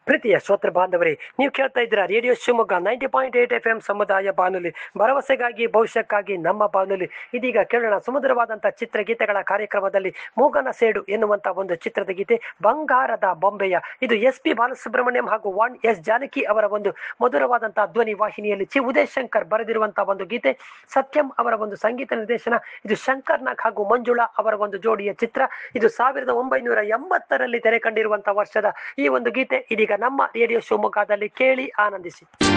ಪ್ರೀತಿಯ ಶ್ರೋತೃ ಬಾಂಧವರೇ ನೀವು ಕೇಳ್ತಾ ಇದ್ದೀರಾ radio Shivamogga ninety point eight F M ಸಮುದಾಯ ಬಾನುಲಿ ಭರವಸೆಗಾಗಿ ಭವಿಷ್ಯಕ್ಕಾಗಿ ನಮ್ಮ ಬಾನುಲಿ ಇದೀಗ ಕೇಳೋಣ ಸುಮಧುರವಾದಂತಹ ಚಿತ್ರಗೀತೆಗಳ ಕಾರ್ಯಕ್ರಮದಲ್ಲಿ ಮೂಗನ ಸೇಡು ಎನ್ನುವಂತ ಒಂದು ಚಿತ್ರದ ಗೀತೆ ಬಂಗಾರದ ಬೊಂಬೆಯ ಇದು ಎಸ್ ಪಿ ಬಾಲಸುಬ್ರಹ್ಮಣ್ಯಂ ಹಾಗೂ ವಾಣ್ ಎಸ್ ಜಾನಕಿ ಅವರ ಒಂದು ಮಧುರವಾದಂತಹ ಧ್ವನಿ ವಾಹಿನಿಯಲ್ಲಿ ಚಿ ಉದಯ್ ಶಂಕರ್ ಬರೆದಿರುವಂತಹ ಒಂದು ಗೀತೆ ಸತ್ಯಂ ಅವರ ಒಂದು ಸಂಗೀತ ನಿರ್ದೇಶನ ಇದು ಶಂಕರ್ ನಾಗ್ ಹಾಗೂ ಮಂಜುಳಾ ಅವರ ಒಂದು ಜೋಡಿಯ ಚಿತ್ರ ಇದು ಸಾವಿರದ ಒಂಬೈನೂರ ಎಂಬತ್ತರಲ್ಲಿ ತೆರೆ ಕಂಡಿರುವಂತಹ ವರ್ಷದ ಈ ಒಂದು ಗೀತೆ ಇದೀಗ ನಮ್ಮ ರೇಡಿಯೋ ಶಿವಮೊಗ್ಗದಲ್ಲಿ ಕೇಳಿ ಆನಂದಿಸಿ